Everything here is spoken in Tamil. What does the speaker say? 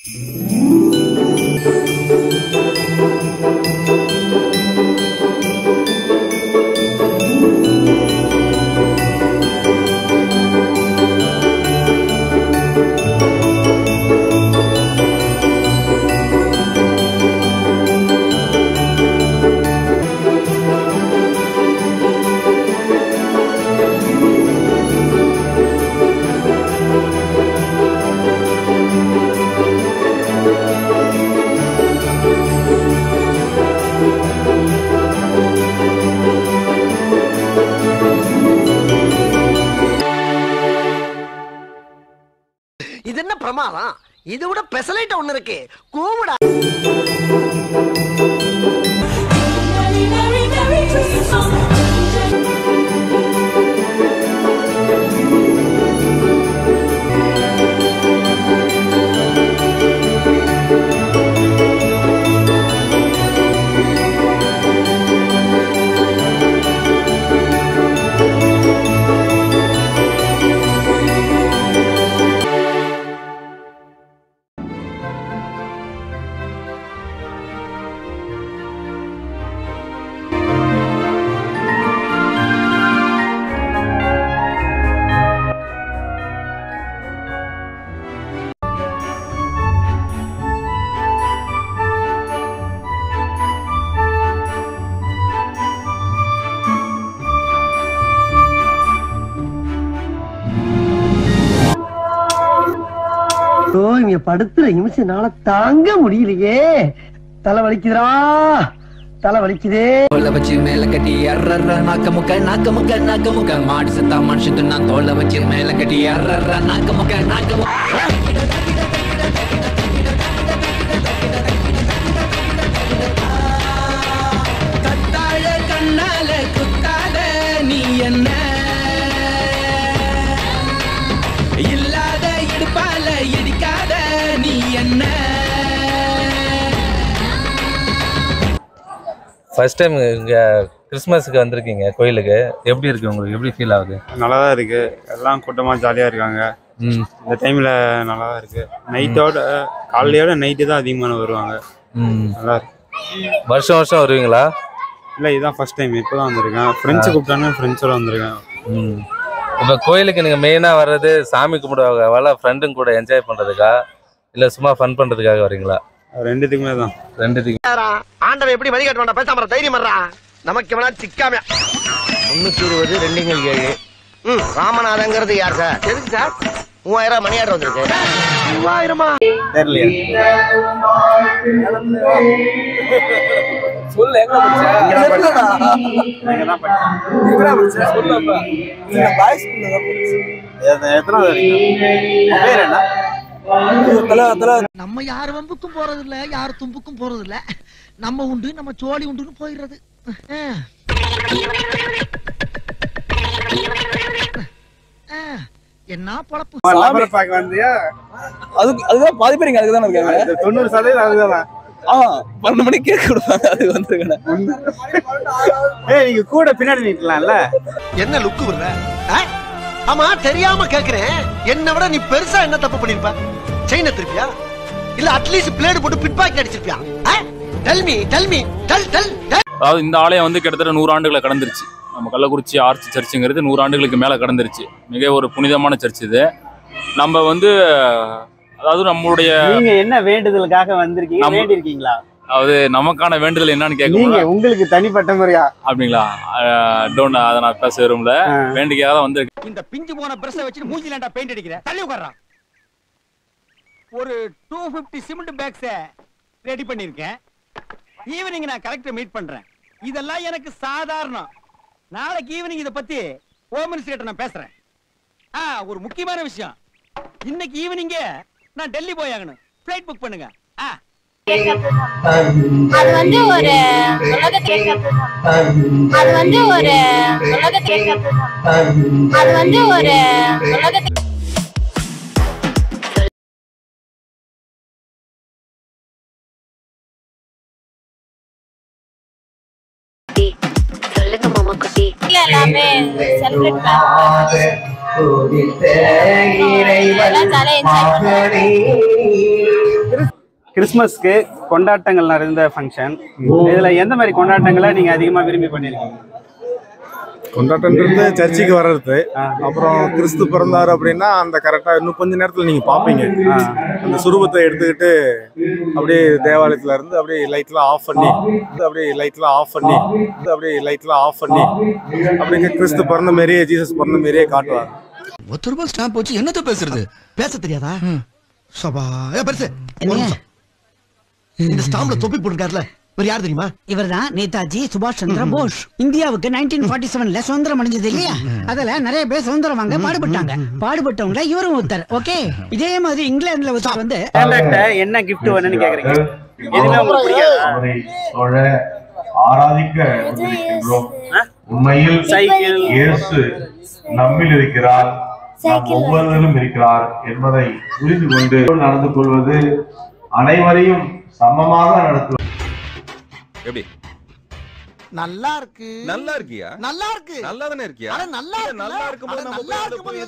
இது என்ன பிரமாதம் இது விட பெசலைட் ஒண்ணு இருக்கு கூவுடா ஓ இங்க படுத்துற நிமிஷம்னால தாங்க முடியலையே தலை வலிக்குதுடா தலை வலிக்குதே தோலை வச்சு மேல கட்டி அர்றற நாக்க முக்க நாக்க முக்க நாக்க முக்க மாடு செத்தா மனுஷன் தின்னா தோலை வச்சு மேல கட்டி அர்றற நாக்க முக்க நாக்க முக்க கத்தாழ கண்ணால குத்தாத நீ என்ன இல்லாத இடுப்பால இடிக்காத நீ என்ன ஃபர்ஸ்ட் டைம் இங்கே கிறிஸ்மஸுக்கு வந்திருக்கீங்க கோயிலுக்கு எப்படி இருக்கு உங்களுக்கு எப்படி ஃபீல் ஆகுது நல்லா தான் இருக்கு எல்லாம் கூட்டமாக ஜாலியாக இருக்காங்க ம் இந்த டைமில் நல்லா தான் இருக்கு நைட்டோட காலையோட நைட்டு தான் அதிகமான வருவாங்க ம் நல்லா இருக்கு வருஷம் வருஷம் வருவீங்களா இல்லை இதுதான் ஃபர்ஸ்ட் டைம் இப்போ தான் வந்திருக்கேன் ஃப்ரெண்ட்ஸு கூப்பிட்டானே ஃப்ரெண்ட்ஸோட வந்திருக்கேன் ம் இப்போ கோயிலுக்கு நீங்கள் மெயினாக வர்றது சாமி கும்பிடுவாங்க வர ஃப்ரெண்டுங்க கூட என்ஜாய் பண்ணுறதுக்கா இல்லை சும்மா ஃபன் பண்ணுறதுக்காக வரீங்களா ரெண்டுத்துக்குமே தான் ரெண்டுத்துக்கு ஆண்டவன் எப்படி வழிகாட்ட வேண்டாம் பேசாம தைரியம் வர்றா நமக்கு எவனா சிக்காம முன்னூத்தி இருபது ரெண்டுங்கள் ஏழு ம் ராமநாதங்கிறது யார் சார் எதுக்கு சார் மூவாயிரம் மணி ஆர்டர் வந்திருக்கு மூவாயிரமா நம்ம யார் வம்புக்கும் போறது இல்ல யார் தும்புக்கும் போறது இல்ல நம்ம உண்டு நம்ம சோழி உண்டுன்னு போயிடுறது அஹ். அஹ். என்ன பொழப்பு பார்க்க வந்தியா அதுக்கு அதுதான் பாதி பேர் இங்க அதுக்கு தானே இருக்காங்க தொண்ணூறு சதவீதம் அதுதான் ஆ பன்னெண்டு மணிக்கு கேக் கொடுப்பாங்க அதுக்கு வந்துருக்கேன் ஏய் நீங்க கூட பின்னாடி நிக்கலாம்ல என்ன லுக்கு விடுற அஹ்? ஆமா தெரியாம கேக்குறேன் என்ன விட நீ பெருசா என்ன தப்பு பண்ணிருப்ப செயின திருப்பியா இல்ல அட்லீஸ்ட் பிளேடு போட்டு பிட் பாக்கெட் அடிச்சிருப்பியா tell me tell me tell tell அதாவது இந்த ஆலயம் வந்து கிட்டத்தட்ட நூறு ஆண்டுகளை கடந்துருச்சு நம்ம கள்ளக்குறிச்சி ஆர்ச் சர்ச்சுங்கிறது நூறு ஆண்டுகளுக்கு மேலே கடந்துருச்சு மிக ஒரு புனிதமான சர்ச் இது நம்ம வந்து அதாவது நம்மளுடைய நீங்க என்ன வேண்டுதலுக்காக வந்திருக்கீங்க நம்ம- வேண்டி இருக்கீங்களா அதாவது நமக்கான வேண்டுதல் என்னன்னு நீங்க கேட்க உங்களுக்கு தனிப்பட்ட முறையா அப்படிங்களா டோன்ட் அதை நான் பேச விரும்பல வேண்டிக்காக தான் வந்திருக்கேன் இந்த பிஞ்சு போன பிரஷ வச்சு மூஞ்சிலாண்டா பெயிண்ட் அடிக்கிற தள்ளி உட்கார்றான் ஒரு two fifty cement bags ready பண்ணிருக்கேன் ஈவினிங் நான் கலெக்டர் மீட் பண்றேன் இதெல்லாம் எனக்கு சாதாரணம் நாளைக்கு ஈவினிங் இத பத்தி ஹோம் மினிஸ்டர் கிட்ட நான் பேசுறேன் ஆ ஒரு முக்கியமான விஷயம் இன்னைக்கு ஈவினிங்கே நான் டெல்லி போய் ஆகணும் ஃபிளைட் புக் பண்ணுங்க ஆ அது வந்து ஒரு உலகத்துக்கு அது வந்து ஒரு உலகத்துக்கு அது வந்து ஒரு உலகத்துக்கு சொல்லுங்க மாமா குட்டி எல்லாமே செலிப்ரேட் எல்லாம் ஜாலியா என்ஜாய் பண்ணுவோம் கிறிஸ்மஸ்க்கு கொண்டாட்டங்கள் நிறைந்த ஃபங்க்ஷன் இதுல எந்த மாதிரி கொண்டாட்டங்களை நீங்க அதிகமா விரும்பி பண்ணிருக்கீங்க கொண்டாட்டன்றது சர்ச்சுக்கு வர்றது அப்புறம் கிறிஸ்து பிறந்தாரு அப்படின்னா அந்த கரெக்டா இன்னும் கொஞ்ச நேரத்துல நீங்க பாப்பீங்க அந்த சுரூபத்தை எடுத்துக்கிட்டு அப்படியே தேவாலயத்துல இருந்து அப்படியே லைட்லாம் ஆஃப் பண்ணி அப்படியே லைட்லாம் ஆஃப் பண்ணி அப்படியே லைட்லாம் ஆஃப் பண்ணி அப்படியே கிறிஸ்து பிறந்த மாதிரியே ஜீசஸ் பிறந்த மாதிரியே காட்டுவாங்க ஒத்து ரூபாய் ஸ்டாம்ப் வச்சு என்னத்த பேசுறது பேச தெரியாதா சபா ஏ, பெருசு ஒரு நிமிஷம். இந்த ஸ்டாம்ப்ல தொப்பி போட்டுருக்காருல இவர் யார் தெரியுமா இவர்தான் நேதாஜி சுபாஷ் சந்திர போஸ் இந்தியாவுக்கு நைன்டீன் ஃபார்ட்டி செவன்ல சுதந்திரம் அடைஞ்சது இல்லையா அதுல நிறைய பேர் சுதந்திரம் வாங்க பாடுபட்டாங்க பாடுபட்டவங்கள இவரும் ஒருத்தர் ஓகே இதே மாதிரி இங்கிலாந்துல ஒருத்தர் வந்து சாண்டாட்ட என்ன கிஃப்ட் வேணும்னு கேக்குறீங்க எதுவுமே உங்களுக்கு பிடிக்காதா அவரை தொழ ஆராதிக்க வந்திருக்கின்றோம் உண்மையில் சைக்கிள். இயேசு நம்மில் இருக்கிறார் நாம் ஒவ்வொருவரும் இருக்கிறார் என்பதை புரிந்து கொண்டு நடந்து கொள்வது அனைவரையும் சமமாக நடத்துவது எப்படி நல்லா இருக்கு நல்லா இருக்கியா நல்லா இருக்கு நல்லா தானே இருக்கியா அட நல்லா நல்லா இருக்கும்போது நம்ம போய் அதுல போய்